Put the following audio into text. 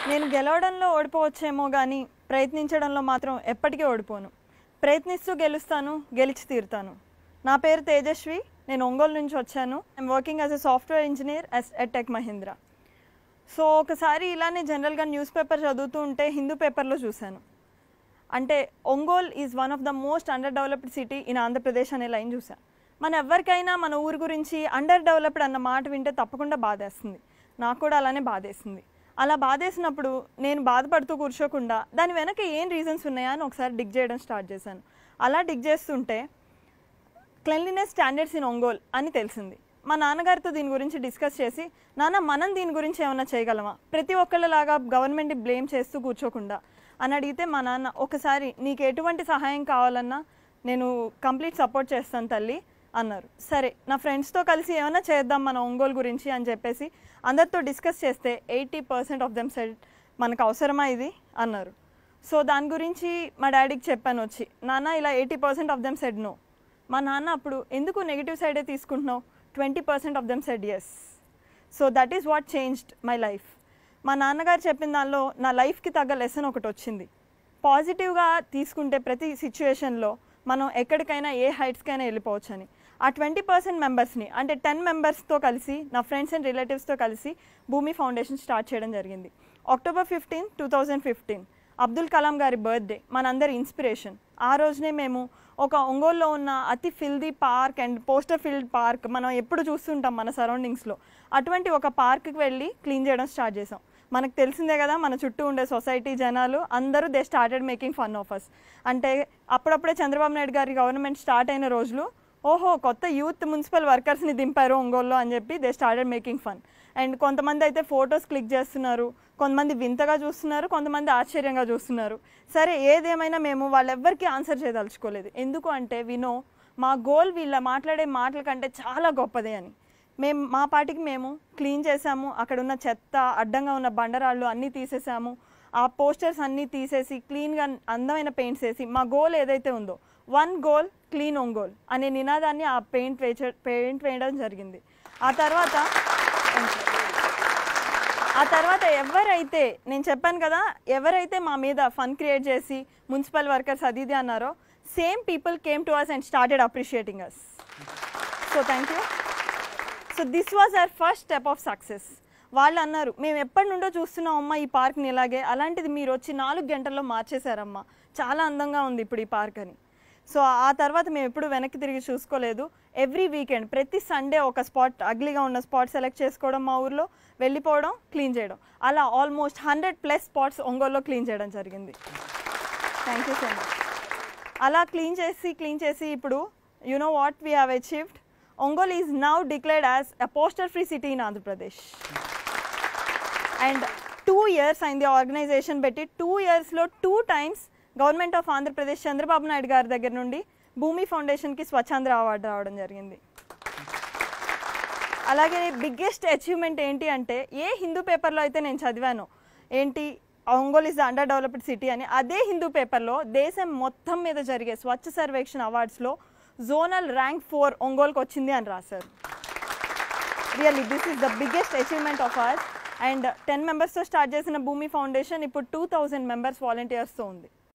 నేను గెలవడంలో ఓడిపోవచ్చేమో కానీ ప్రయత్నించడంలో మాత్రం ఎప్పటికీ ఓడిపోను ప్రయత్నిస్తూ గెలుస్తాను గెలిచి తీరుతాను నా పేరు తేజస్వి నేను ఒంగోలు నుంచి వచ్చాను I'm working as a software engineer at Tech Mahindra so ఒకసారి ఇలానే జనరల్గా న్యూస్ పేపర్ చదువుతూ ఉంటే హిందూ పేపర్లో చూశాను అంటే Ongole is one of the most under developed city in Andhra Pradesh అనే లైన్ చూసా మన ఎవరికైనా మన ఊరు గురించి అండర్ డెవలప్డ్ అన్న మాట వింటే తప్పకుండా బాధేస్తుంది నాకు కూడా అలానే బాధేసింది అలా బాధేసినప్పుడు నేను బాధపడుతూ కూర్చోకుండా దాని వెనక ఏం రీజన్స్ ఉన్నాయా అని ఒకసారి డిగ్ చేయడం స్టార్ట్ చేశాను అలా డిగ్ చేస్తుంటే క్లెన్లీనెస్ స్టాండర్డ్స్ ఇన్ ఒంగోల్ అని తెలిసింది మా నాన్నగారితో దీని గురించి డిస్కస్ చేసి నాన్న మనం దీని గురించి ఏమైనా చేయగలమా ప్రతి ఒక్కళ్ళలాగా గవర్నమెంట్ని బ్లేమ్ చేస్తూ కూర్చోకుండా అని అడిగితే మా నాన్న ఒకసారి నీకు ఎటువంటి సహాయం కావాలన్నా నేను కంప్లీట్ సపోర్ట్ చేస్తాను తల్లి అన్నారు సరే నా ఫ్రెండ్స్తో కలిసి ఏమైనా చేద్దాం మన ఒంగోలు గురించి అని చెప్పేసి అందరితో డిస్కస్ చేస్తే eighty percent of them said మనకు అవసరమా ఇది అన్నారు సో దాని గురించి మా డాడీకి చెప్పాను వచ్చి నాన్న ఇలా eighty percent of them said no మా నాన్న అప్పుడు ఎందుకు నెగిటివ్ సైడే తీసుకుంటున్నావు twenty percent of them said yes so that is what changed my life మా నాన్నగారు చెప్పిన దానిలో నా లైఫ్కి తగ్గ లెసన్ ఒకటి వచ్చింది పాజిటివ్గా తీసుకుంటే ప్రతి సిచ్యువేషన్లో మనం ఎక్కడికైనా ఏ హైట్స్కైనా వెళ్ళిపోవచ్చు అని ఆ ట్వంటీ పర్సెంట్ మెంబర్స్ని అంటే టెన్ మెంబర్స్తో కలిసి నా ఫ్రెండ్స్ అండ్ రిలేటివ్స్తో కలిసి భూమి ఫౌండేషన్ స్టార్ట్ చేయడం జరిగింది October fifteen two thousand fifteen Abdul Kalam గారి బర్త్డే మనందరి ఇన్స్పిరేషన్ ఆ రోజునే మేము ఒక ఒంగోలులో ఉన్న అతి filthy park and poster filled park మనం ఎప్పుడు చూస్తుంటాం మన సరౌండింగ్స్లో అటువంటి ఒక పార్క్కి వెళ్ళి క్లీన్ చేయడం స్టార్ట్ చేసాం మనకు తెలిసిందే కదా మన చుట్టూ ఉండే సొసైటీ జనాలు అందరూ they started making fun of us అంటే అప్పుడప్పుడే చంద్రబాబు నాయుడు గారి గవర్నమెంట్ స్టార్ట్ అయిన రోజులు ఓహో కొత్త యూత్ మున్సిపల్ వర్కర్స్ని దింపారు ఒంగోలులో అని చెప్పి they started making fun and కొంతమంది అయితే ఫొటోస్ క్లిక్ చేస్తున్నారు కొంతమంది వింతగా చూస్తున్నారు కొంతమంది ఆశ్చర్యంగా చూస్తున్నారు సరే ఏదేమైనా మేము వాళ్ళెవ్వరికీ ఆన్సర్ చేయదలుచుకోలేదు ఎందుకు అంటే వినో మా గోల్ వీళ్ళ మాట్లాడే మాటల కంటే చాలా గొప్పదే అని మేము మా పాటికి మేము క్లీన్ చేసాము అక్కడ ఉన్న చెత్త అడ్డంగా ఉన్న బండరాళ్ళు అన్నీ తీసేసాము ఆ పోస్టర్స్ అన్నీ తీసేసి క్లీన్గా అందమైన పెయింట్స్ వేసి మా గోల్ ఏదైతే ఉందో one goal clean Ongole అనే నినాదాన్ని ఆ పెయింట్ వేచ పెయింట్ వేయడం జరిగింది ఆ తర్వాత ఆ తర్వాత ఎవరైతే నేను చెప్పాను కదా ఎవరైతే మా మీద ఫన్ క్రియేట్ చేసి మున్సిపల్ వర్కర్స్ అది ఇది అన్నారో same people came to us and started appreciating us so thank you so this was our first step of success వాళ్ళు అన్నారు మేము ఎప్పటి నుండో చూస్తున్నాం అమ్మా ఈ పార్క్ని ఇలాగే అలాంటిది మీరు వచ్చి నాలుగు గంటల్లో మార్చేశారమ్మా చాలా అందంగా ఉంది ఇప్పుడు ఈ పార్క్ అని సో ఆ తర్వాత మేము ఎప్పుడు వెనక్కి తిరిగి చూసుకోలేదు ఎవ్రీ వీకెండ్ ప్రతి సండే ఒక స్పాట్ అగ్లీగా ఉన్న స్పాట్ సెలెక్ట్ చేసుకోవడం మా ఊర్లో వెళ్ళిపోవడం క్లీన్ చేయడం అలా ఆల్మోస్ట్ హండ్రెడ్ ప్లస్ స్పాట్స్ ఒంగోలులో క్లీన్ చేయడం జరిగింది థ్యాంక్ యూ సో మచ్ అలా క్లీన్ చేసి క్లీన్ చేసి ఇప్పుడు you know what we have achieved Ongole is now declared as a poster free city in Andhra Pradesh and two years అయింది ఆర్గనైజేషన్ పెట్టి టూ ఇయర్స్లో two times government of Andhra Pradesh Chandrababu Naidu గారి దగ్గర నుండి భూమి ఫౌండేషన్కి స్వచ్ఛాంధ్ర అవార్డు రావడం జరిగింది అలాగే బిగ్గెస్ట్ అచీవ్మెంట్ ఏంటి అంటే ఏ హిందూ పేపర్లో అయితే నేను చదివాను ఏంటి Ongole is the under developed city అని అదే హిందూ పేపర్లో దేశం మొత్తం మీద జరిగే స్వచ్ఛ సర్వేక్షణ అవార్డ్స్లో జోనల్ ర్యాంక్ ఫోర్ ఒంగోల్కి వచ్చింది అని రాశారు really this is the biggest achievement of ours and ten మెంబర్స్తో స్టార్ట్ చేసిన భూమి ఫౌండేషన్ ఇప్పుడు టూ థౌజండ్ మెంబర్స్ వాలంటీర్స్తో ఉంది